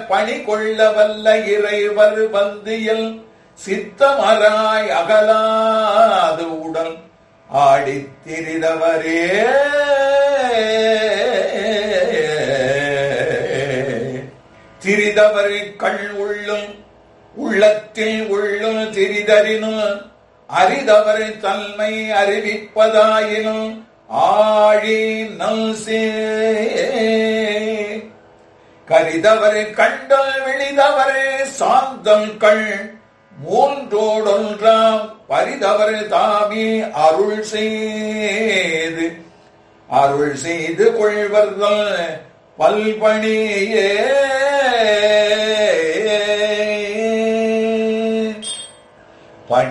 பணி கொள்ள வல்ல இறைவர் வந்தியல் சித்தமராய் அகலாது உடல் ஆடித் திரிதவரே திரிதவரை கண் உள்ளும் உள்ளத்தில் உள்ளும் திரிதறினும் அரிதவர் தன்மை அறிவிப்பதாயினும் ஆழி நல்சே கரிதவரை கண்டல் விழிதவரே சாந்தம் கண் மூன்றோடொன்றாம் பரிதவர் தாமே அருள் செய்து அருள் செய்து கொள்வர்கள் பல்பணியே